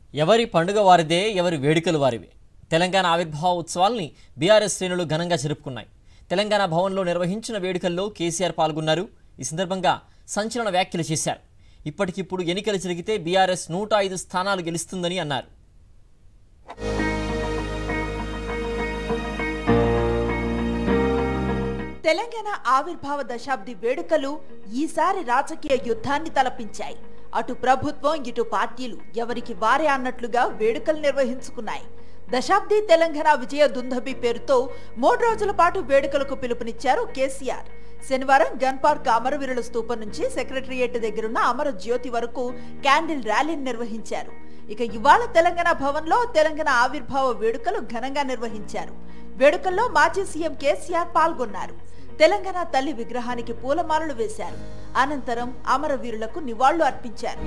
ఎవరి పండుగ వారిదే ఎవరి వేడుకలు వారివే తెలంగాణ ఆవిర్భావ ఉత్సవాల్ని బీఆర్ఎస్ శ్రేణులు ఘనంగా జరుపుకున్నాయి తెలంగాణ భవన్లో నిర్వహించిన వేడుకల్లో కేసీఆర్ పాల్గొన్నారు ఈ సందర్భంగా సంచలన వ్యాఖ్యలు చేశారు ఇప్పటికిప్పుడు ఎన్నికలు జరిగితే బీఆర్ఎస్ నూట ఐదు స్థానాలు గెలుస్తుందని అన్నారు తెలంగాణ ఆవిర్భావ దశాబ్ది వేడుకలు ఈసారి రాజకీయ యుద్ధాన్ని తలపించాయి అటు ప్రభుత్వం ఇటు పార్టీలు ఎవరికి వారే అన్నట్లుగా వేడుకలు నిర్వహించుకున్నాయి దశాబ్ది తెలంగాణ విజయ దుందబి పేరుతో మూడు రోజుల పాటు వేడుకలకు పిలుపునిచ్చారు కేసీఆర్ శనివారం గన్ పార్క్ అమరవీరుల స్తూపం నుంచి సెక్రటరియేట్ దగ్గరున్న అమర జ్యోతి వరకు క్యాండిల్ ర్యాలీని నిర్వహించారు ఇక ఇవాళ తెలంగాణ భవన్లో తెలంగాణ ఆవిర్భావ వేడుకలు ఘనంగా నిర్వహించారు వేడుకల్లో మాజీ సీఎం కేసీఆర్ పాల్గొన్నారు తెలంగాణ తల్లి విగ్రహానికి పూలమాలలు వేశారు అనంతరం అమరవీరులకు నివాళులు అర్పించారు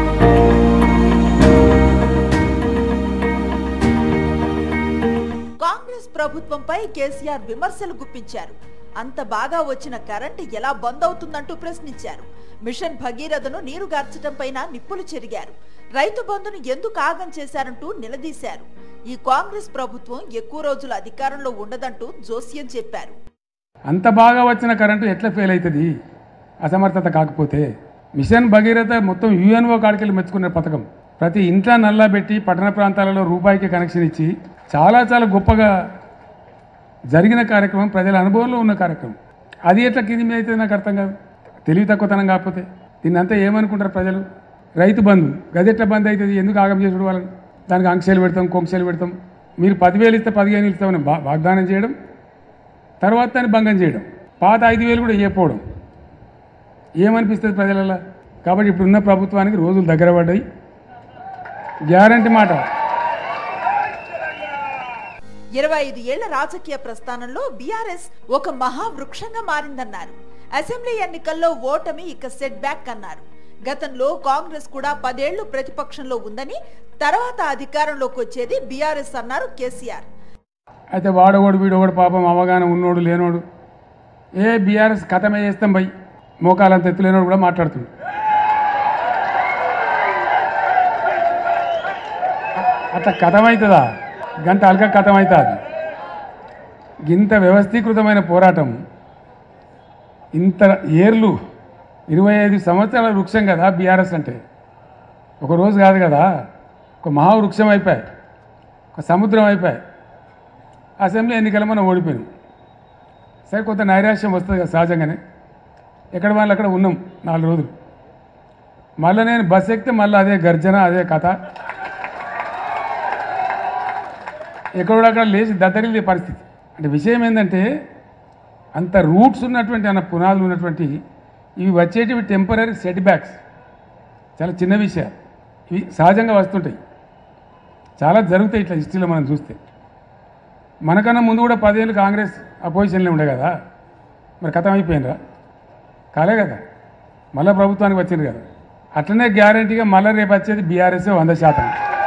కాంగ్రెస్ ప్రభుత్వంపై కేసీఆర్ విమర్శలు గుప్పించారు అంత బాగా వచ్చిన కరెంటు ఎలా బంద్ అవుతుందంటూ ప్రశ్నించారు మిషన్ భగీరథను నీరు గార్చడం పైన నిప్పులు చెరిగారు రైతు బంధును ఎందుకు ఆగం చేశారంటూ నిలదీశారు ఈ కాంగ్రెస్ ప్రభుత్వం ఎక్కువ రోజులు అధికారంలో ఉండదంటూ జోస్యం చెప్పారు అంత బాగా వచ్చిన కరెంటు ఎట్లా ఫెయిల్ అవుతుంది అసమర్థత కాకపోతే మిషన్ భగీరథ మొత్తం యుఎన్ఓ కాడికెళ్ళి మెచ్చుకున్న పథకం ప్రతి ఇంట్లో నల్లా పెట్టి పట్టణ ప్రాంతాలలో రూపాయికి కనెక్షన్ ఇచ్చి చాలా చాలా గొప్పగా జరిగిన కార్యక్రమం ప్రజల అనుభవంలో ఉన్న కార్యక్రమం అది ఎట్లా కింది మీద అయితే నాకు అర్థం కాదు తెలివి తక్కువతనం కాకపోతే దీన్ని అంతా ఏమనుకుంటారు ప్రజలు రైతు బంధు గది ఎట్లా బంద్ అవుతుంది ఎందుకు ఆగం చేసుడు వాళ్ళని దానికి ఆంక్షలు పెడతాం కొంక్షలు పెడతాం మీరు పదివేలు ఇస్తే పదిహేను ఇస్తామని వా- వాగ్దానం చేయడం తర్వాత దాన్ని భంగం చేయడం పాత ఐదు వేలు కూడా ఇవ్వకపోవడం ఏమనిపిస్తుంది ప్రజలలో కాబట్టి ఇప్పుడున్న ప్రభుత్వానికి రోజులు దగ్గర పడ్డాయి గ్యారంటీ మాట ఇరవై ఐదు ఏళ్ల రాజకీయ ప్రస్థానంలో బీఆర్ఎస్ ఒక మహావృక్షంగా మారిందన్నారు అసెంబ్లీ ఎన్నికల్లో ఓటమి ఇక సెట్ బ్యాక్ అన్నారు గతంలో కాంగ్రెస్ కూడా పదేళ్లు ప్రతిపక్షంలో ఉందని తర్వాత అధికారంలోకి వచ్చేది బీఆర్ఎస్ అన్నారు కేసీఆర్ అయితే వాడోడు వీడోడు పాపం అవగాహన ఉన్నోడు లేనోడు ఏ బీఆర్ఎస్ కథమే చేస్తాం బై మోకాలంత ఎత్తులేనోడు కూడా మాట్లాడుతుంది అట్లా కథమవుతుందా గంట అల్క కథమవుతుంది ఇంత వ్యవస్థీకృతమైన పోరాటం ఇంత ఏర్లు ఇరవై ఐదు సంవత్సరాల వృక్షం కదా బీఆర్ఎస్ అంటే ఒక రోజు కాదు కదా ఒక మహావృక్షం అయిపోయాయి ఒక సముద్రం అయిపోయాయి అసెంబ్లీ ఎన్నికలు మనం ఓడిపోయినాం సరే కొంత నైరాశ్యం వస్తుంది కదా సహజంగానే ఎక్కడ వాళ్ళు అక్కడ ఉన్నాం నాలుగు రోజులు మళ్ళీ నేను బస్ ఎక్కితే మళ్ళీ అదే గర్జన అదే కథ ఎక్కడో అక్కడ లేచి దద్దరిల్లే పరిస్థితి అంటే విషయం ఏంటంటే అంత రూట్స్ ఉన్నటువంటి అన్న పునాదులు ఉన్నటువంటి ఇవి వచ్చేటివి టెంపరీ సెట్ బ్యాక్స్ చాలా చిన్న విషయాలు ఇవి సహజంగా వస్తుంటాయి చాలా జరుగుతాయి ఇట్లా హిస్టరీలో మనం చూస్తే మనకన్నా ముందు కూడా పదేళ్ళు కాంగ్రెస్ అపోజిషన్లో ఉండే కదా మరి కథం అయిపోయినరా కాలే కదా మళ్ళీ ప్రభుత్వానికి వచ్చింది కదా అట్లనే గ్యారంటీగా మళ్ళీ రేపు వచ్చేది బీఆర్ఎస్ వంద శాతం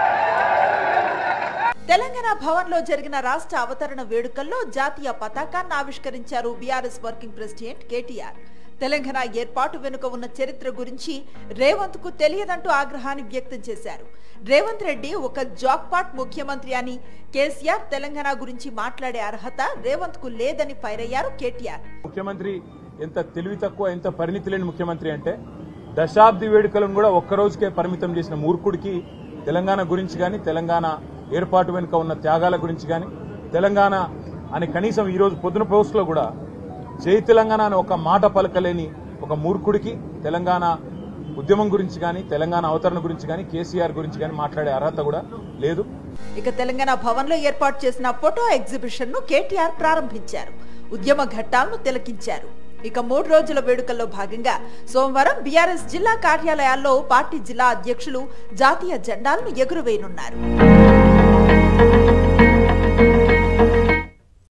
తెలంగాణ భవన్ లో జరిగిన రాష్ట్ర అవతరణ వేడుకల్లో జాతీయ పతాకాన్ని ఆవిష్కరించారు BRS working president KTR Telangana ఏర్పాటు వెనుక ఉన్న చరిత్ర గురించి రేవంత్ కు తెలియదంటూ ఆగ్రహాన్ని వ్యక్తం చేశారు రేవంత్ రెడ్డి ఒక జాక్పాట్ ముఖ్యమంత్రి అని కేసీఆర్ తెలంగాణ గురించి మాట్లాడే అర్హత రేవంత్ కు లేదని ఫైర్ అయ్యారు కేటీఆర్ ముఖ్యమంత్రి ఎంత తెలివి తక్కువ ఎంత పరిణితి లేని ముఖ్యమంత్రి అంటే దశాబ్ది వేడుకలను కూడా ఒక్క రోజుకే పరిమితం చేసిన మూర్ఖుడికి తెలంగాణ గురించి కానీ తెలంగాణ ఏర్పాటు వెనుక ఉన్న త్యాగాల గురించి కానీ తెలంగాణ అని కనీసం ఈ రోజు పొద్దున పోస్టులో కూడా జై తెలంగాణ అని ఒక మాట పలకలేని ఒక మూర్ఖుడికి తెలంగాణ ఉద్యమం గురించి కానీ తెలంగాణ అవతరణ గురించి కానీ కేసీఆర్ గురించి కానీ మాట్లాడే అర్హత కూడా లేదు ఇక తెలంగాణ భవన్ లో ఏర్పాటు చేసిన ఫోటో ఎగ్జిబిషన్ ను కేటీఆర్ ప్రారంభించారు ఉద్యమ ఘట్టాలను తిలకించారు ఇక మూడు రోజుల వేడుకల్లో భాగంగా సోమవారం బీఆర్ఎస్ జిల్లా కార్యాలయాల్లో పార్టీ జిల్లా అధ్యక్షులు జాతీయ జెండాలను ఎగురవేయనున్నారు